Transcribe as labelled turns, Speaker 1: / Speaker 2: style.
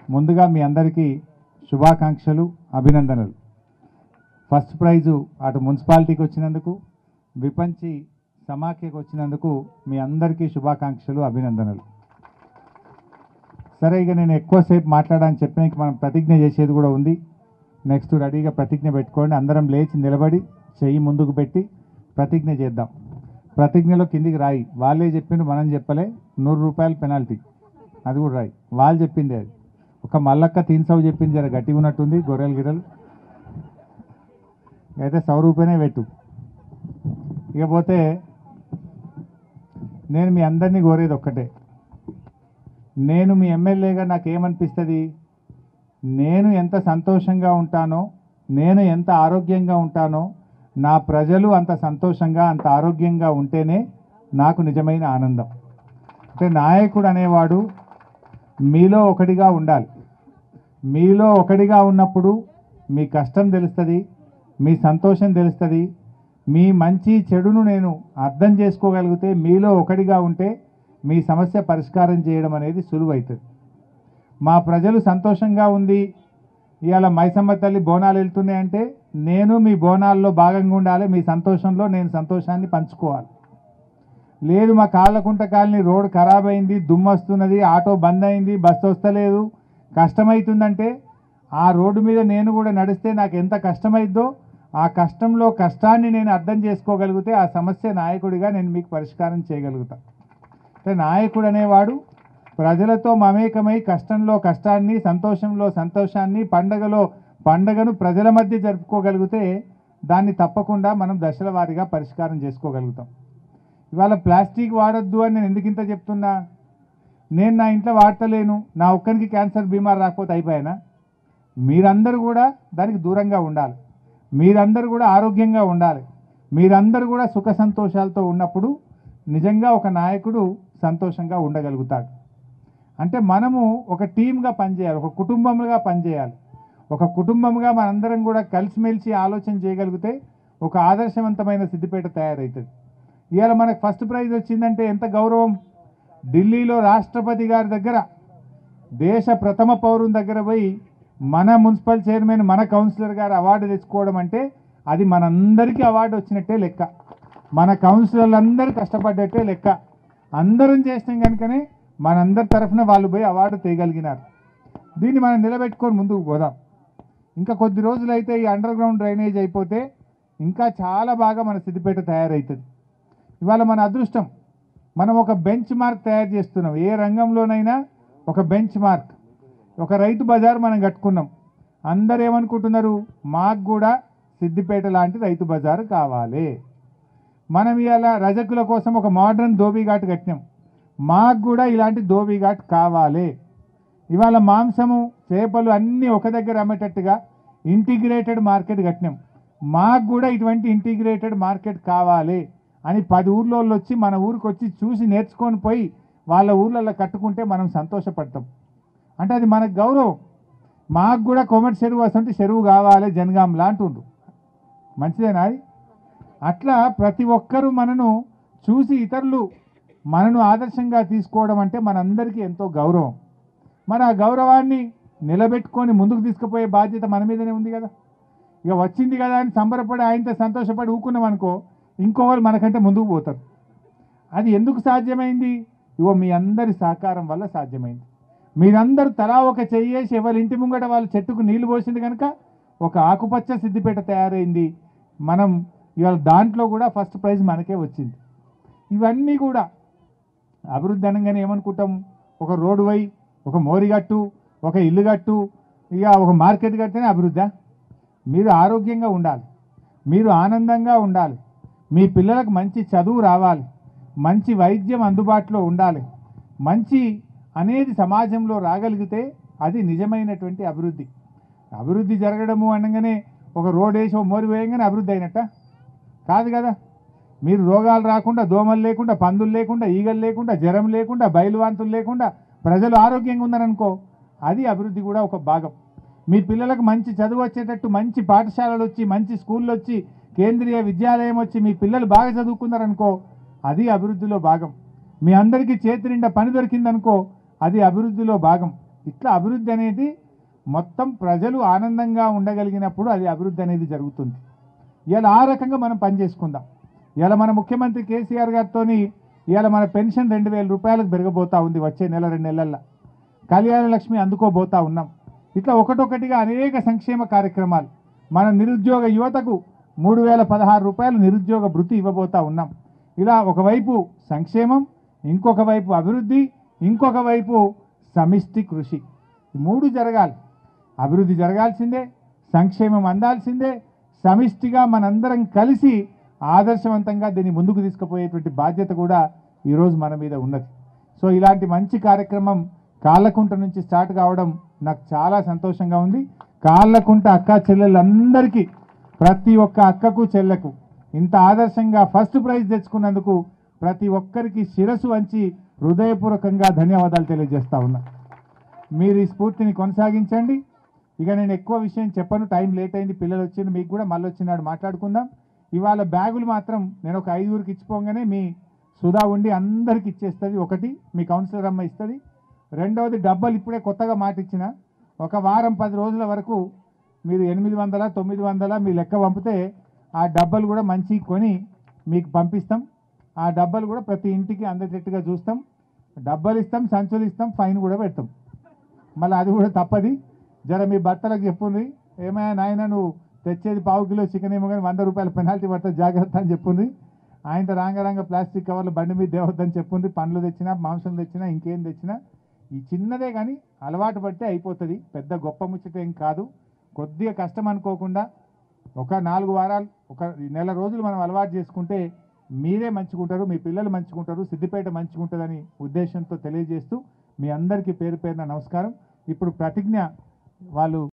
Speaker 1: ముందుగా మీ అందరికీ శుభాకాంక్షలు అభినందనలు ఫస్ట్ ప్రైజు అటు మున్సిపాలిటీకి వచ్చినందుకు విపంచి సమాఖ్యకు వచ్చినందుకు మీ అందరికీ శుభాకాంక్షలు అభినందనలు సరే ఇక నేను ఎక్కువసేపు మాట్లాడని చెప్పినాక మనం ప్రతిజ్ఞ చేసేది కూడా ఉంది నెక్స్ట్ రెడీగా ప్రతిజ్ఞ పెట్టుకోండి అందరం లేచి నిలబడి చెయ్యి ముందుకు పెట్టి ప్రతిజ్ఞ చేద్దాం ప్రతిజ్ఞలో కిందికి రాయి వాళ్ళే చెప్పిండు మనం చెప్పలే నూరు రూపాయలు పెనాల్టీ అది కూడా రాయి వాళ్ళు చెప్పింది అది ఒక మల్లక్క తీన్ సౌ చెప్పింది జర గట్టిగా ఉన్నట్టుంది గొర్రెలు గిర్రెలు అయితే సౌ రూపాయనే పెట్టు ఇకపోతే నేను మీ అందరినీ కోరేది ఒక్కటే నేను మీ ఎమ్మెల్యేగా నాకు ఏమనిపిస్తుంది నేను ఎంత సంతోషంగా ఉంటానో నేను ఎంత ఆరోగ్యంగా ఉంటానో నా ప్రజలు అంత సంతోషంగా అంత ఆరోగ్యంగా ఉంటేనే నాకు నిజమైన ఆనందం అంటే నాయకుడు అనేవాడు మీలో ఒకటిగా ఉండాలి మీలో ఒకటిగా ఉన్నప్పుడు మీ కష్టం తెలుస్తుంది మీ సంతోషం తెలుస్తుంది మీ మంచి చెడును నేను అర్థం చేసుకోగలిగితే మీలో ఒకటిగా ఉంటే మీ సమస్య పరిష్కారం చేయడం అనేది సులువవుతుంది మా ప్రజలు సంతోషంగా ఉంది ఇవాళ మైసమ్మ తల్లి బోనాలు వెళ్తున్నాయంటే నేను మీ బోనాల్లో భాగంగా ఉండాలి మీ సంతోషంలో నేను సంతోషాన్ని పంచుకోవాలి లేదు మా కాళ్ళకుంట కాలనీ రోడ్ ఖరాబ్ అయింది దుమ్ము వస్తున్నది ఆటో బంద్ అయింది బస్సు వస్తలేదు కష్టమవుతుందంటే ఆ రోడ్డు మీద నేను కూడా నడిస్తే నాకు ఎంత కష్టమైద్దో ఆ కష్టంలో కష్టాన్ని నేను అర్థం చేసుకోగలిగితే ఆ సమస్య నాయకుడిగా నేను మీకు పరిష్కారం చేయగలుగుతా అంటే నాయకుడు అనేవాడు ప్రజలతో మమేకమై కష్టంలో కష్టాన్ని సంతోషంలో సంతోషాన్ని పండగలో పండగను ప్రజల మధ్య జరుపుకోగలిగితే దాన్ని తప్పకుండా మనం దశల వారీగా పరిష్కారం చేసుకోగలుగుతాం ఇవాళ ప్లాస్టిక్ వాడొద్దు అని నేను ఎందుకు ఇంత చెప్తున్నా నేను నా ఇంట్లో వాడతలేను నా ఒక్కరికి క్యాన్సర్ బీమార్ రాకపోతే అయిపోయానా మీరందరూ కూడా దానికి దూరంగా ఉండాలి మీరందరూ కూడా ఆరోగ్యంగా ఉండాలి మీరందరూ కూడా సుఖ సంతోషాలతో ఉన్నప్పుడు నిజంగా ఒక నాయకుడు సంతోషంగా ఉండగలుగుతాడు అంటే మనము ఒక టీమ్గా పనిచేయాలి ఒక కుటుంబంగా పనిచేయాలి ఒక కుటుంబంగా మనందరం కూడా కలిసిమెలిసి ఆలోచన చేయగలిగితే ఒక ఆదర్శవంతమైన సిద్దిపేట తయారవుతుంది ఇవాళ మనకు ఫస్ట్ ప్రైజ్ వచ్చిందంటే ఎంత గౌరవం ఢిల్లీలో రాష్ట్రపతి గారి దగ్గర దేశ ప్రథమ పౌరుని దగ్గర పోయి మన మున్సిపల్ చైర్మన్ మన కౌన్సిలర్ గారు అవార్డు తెచ్చుకోవడం అంటే అది మనందరికీ అవార్డు వచ్చినట్టే లెక్క మన కౌన్సిలర్లు అందరూ కష్టపడ్డట్టే లెక్క అందరం చేసినాం కనుకనే మనందరి తరఫున వాళ్ళు పోయి అవార్డు తేయగలిగినారు దీన్ని మనం నిలబెట్టుకొని ముందుకు పోదాం ఇంకా కొద్ది రోజులైతే ఈ అండర్ గ్రౌండ్ డ్రైనేజ్ అయిపోతే ఇంకా చాలా బాగా మన సిద్దిపేట తయారవుతుంది ఇవాళ మన అదృష్టం మనం ఒక బెంచ్ మార్క్ తయారు చేస్తున్నాం ఏ రంగంలోనైనా ఒక బెంచ్ మార్క్ ఒక రైతు బజార్ మనం కట్టుకున్నాం అందరు ఏమనుకుంటున్నారు మాకు కూడా సిద్దిపేట లాంటి రైతు బజార్ కావాలి మనం ఇవాళ రజకుల కోసం ఒక మోడర్న్ ధోబీఘాట్ కట్టినాం మాకు కూడా ఇలాంటి ధోబీఘాట్ కావాలి ఇవాళ మాంసము చేపలు అన్నీ ఒక దగ్గర అమ్మేటట్టుగా ఇంటిగ్రేటెడ్ మార్కెట్ కట్టినాం మాకు కూడా ఇటువంటి ఇంటిగ్రేటెడ్ మార్కెట్ కావాలి అని పది ఊర్లోళ్ళు వచ్చి మన ఊరికి వచ్చి చూసి నేర్చుకొని పోయి వాళ్ళ ఊర్లలో కట్టుకుంటే మనం సంతోషపడతాం అంటే అది మనకు గౌరవం మాకు కూడా కొమటి చెరువు అసంటే చెరువు కావాలి జనగాం లాంటుండు మంచిదేనా అది అట్లా ప్రతి ఒక్కరూ మనను చూసి ఇతరులు మనను ఆదర్శంగా తీసుకోవడం అంటే మనందరికీ ఎంతో గౌరవం మరి ఆ గౌరవాన్ని నిలబెట్టుకొని ముందుకు తీసుకుపోయే బాధ్యత మన మీదనే ఉంది కదా ఇక వచ్చింది కదా అని సంబరపడి ఆయనతో సంతోషపడి ఊకున్నాం అనుకో ఇంకోవాళ్ళు మనకంటే ముందుకు పోతారు అది ఎందుకు సాధ్యమైంది ఇగో మీ అందరి సహకారం వల్ల సాధ్యమైంది మీరందరూ తలా ఒక చెయ్యేసి ఎవరి ఇంటి ముంగట వాళ్ళు చెట్టుకు నీళ్లు పోసింది కనుక ఒక ఆకుపచ్చ సిద్దిపేట తయారైంది మనం ఇవాళ దాంట్లో కూడా ఫస్ట్ ప్రైజ్ మనకే వచ్చింది ఇవన్నీ కూడా అభివృద్ధి అనగానే ఏమనుకుంటాం ఒక రోడ్డు వై ఒక మోరిగట్టు ఒక ఇల్లు కట్టు ఇక ఒక మార్కెట్ కడితేనే అభివృద్ధా మీరు ఆరోగ్యంగా ఉండాలి మీరు ఆనందంగా ఉండాలి మీ పిల్లలకు మంచి చదువు రావాలి మంచి వైద్యం అందుబాటులో ఉండాలి మంచి అనేది సమాజంలో రాగలిగితే అది నిజమైనటువంటి అభివృద్ధి అభివృద్ధి జరగడము అనగానే ఒక రోడ్ వేసి ఒక మోరి వేయగానే అభివృద్ధి అయినట్ట కాదు కదా మీరు రోగాలు రాకుండా దోమలు లేకుండా పందులు లేకుండా ఈగలు లేకుండా జ్వరం లేకుండా బయలువాంతులు లేకుండా ప్రజలు ఆరోగ్యంగా ఉన్నారనుకో అది అభివృద్ధి కూడా ఒక భాగం మీ పిల్లలకు మంచి చదువు వచ్చేటట్టు మంచి పాఠశాలలు వచ్చి మంచి స్కూళ్ళు వచ్చి కేంద్రీయ విద్యాలయం వచ్చి మీ పిల్లలు బాగా చదువుకున్నారనుకో అది అభివృద్ధిలో భాగం మీ అందరికీ చేతి నిండా పని దొరికిందనుకో అది అభివృద్ధిలో భాగం ఇట్లా అభివృద్ధి అనేది మొత్తం ప్రజలు ఆనందంగా ఉండగలిగినప్పుడు అది అభివృద్ధి అనేది జరుగుతుంది ఇలా ఆ రకంగా మనం పనిచేసుకుందాం ఇలా మన ముఖ్యమంత్రి కేసీఆర్ గారితో ఇవాళ మన పెన్షన్ రెండు వేల రూపాయలకు పెరగబోతా ఉంది వచ్చే నెల రెండు నెలల్లో కళ్యాణ లక్ష్మి అందుకోబోతా ఉన్నాం ఇట్లా ఒకటొకటిగా అనేక సంక్షేమ కార్యక్రమాలు మన నిరుద్యోగ యువతకు మూడు వేల పదహారు రూపాయలు నిరుద్యోగ భృతి ఇవ్వబోతా ఉన్నాం ఇలా ఒకవైపు సంక్షేమం ఇంకొక వైపు అభివృద్ధి ఇంకొక వైపు సమిష్టి కృషి ఈ మూడు జరగాలి అభివృద్ధి జరగాల్సిందే సంక్షేమం అందాల్సిందే సమిష్టిగా మనందరం కలిసి ఆదర్శవంతంగా దీన్ని ముందుకు తీసుకుపోయేటువంటి బాధ్యత కూడా ఈరోజు మన మీద ఉన్నది సో ఇలాంటి మంచి కార్యక్రమం కాళ్ళకుంట నుంచి స్టార్ట్ కావడం నాకు చాలా సంతోషంగా ఉంది కాళ్ళకుంట అక్క చెల్లెళ్ళందరికీ ప్రతి ఒక్క అక్కకు చెల్లెకు ఇంత ఆదర్శంగా ఫస్ట్ ప్రైజ్ తెచ్చుకున్నందుకు ప్రతి ఒక్కరికి శిరసు వంచి హృదయపూర్వకంగా ధన్యవాదాలు తెలియజేస్తా ఉన్నా మీరు ఈ స్ఫూర్తిని కొనసాగించండి ఇక నేను ఎక్కువ విషయం చెప్పను టైం లేట్ అయింది పిల్లలు వచ్చింది మీకు కూడా మళ్ళీ వచ్చినాడు మాట్లాడుకుందాం ఇవాళ బ్యాగులు మాత్రం నేను ఒక ఐదుగురికి ఇచ్చిపోగానే మీ సుధా ఉండి అందరికి ఇచ్చేస్తుంది ఒకటి మీ కౌన్సిలర్ అమ్మ ఇస్తుంది రెండవది డబ్బలు ఇప్పుడే కొత్తగా మాట ఇచ్చిన ఒక వారం పది రోజుల వరకు మీరు ఎనిమిది వందల తొమ్మిది వందల మీ లెక్క పంపితే ఆ డబ్బలు కూడా మంచి కొని మీకు పంపిస్తాం ఆ డబ్బలు కూడా ప్రతి ఇంటికి అందేటట్టుగా చూస్తాం డబ్బలు ఇస్తాం సంచులు ఇస్తాం ఫైన్ కూడా పెడతాం మళ్ళీ అది కూడా తప్పది జర మీ భర్తలకు చెప్పుంది ఏమైనా నాయన నువ్వు తెచ్చేది పావు కిలో చికెన్ ఏమో కానీ వంద రూపాయల పెనాల్టీ పడుతుంది జాగ్రత్త అని చెప్పుంది ఆయనతో రాంగరంగ ప్లాస్టిక్ కవర్లు బండి మీద దేవద్దని చెప్పుంది పండ్లు తెచ్చినా మాంసం తెచ్చినా ఇంకేం తెచ్చినా ఈ చిన్నదే కానీ అలవాటు పడితే అయిపోతుంది పెద్ద గొప్ప ముచ్చట ఏం కాదు కొద్దిగా కష్టం అనుకోకుండా ఒక నాలుగు వారాలు ఒక నెల రోజులు మనం అలవాటు చేసుకుంటే మీరే మంచుకుంటారు మీ పిల్లలు మంచుకుంటారు సిద్దిపేట మంచుకుంటుందని ఉద్దేశంతో తెలియజేస్తూ మీ అందరికీ పేరు పేరున నమస్కారం ఇప్పుడు ప్రతిజ్ఞ వాళ్ళు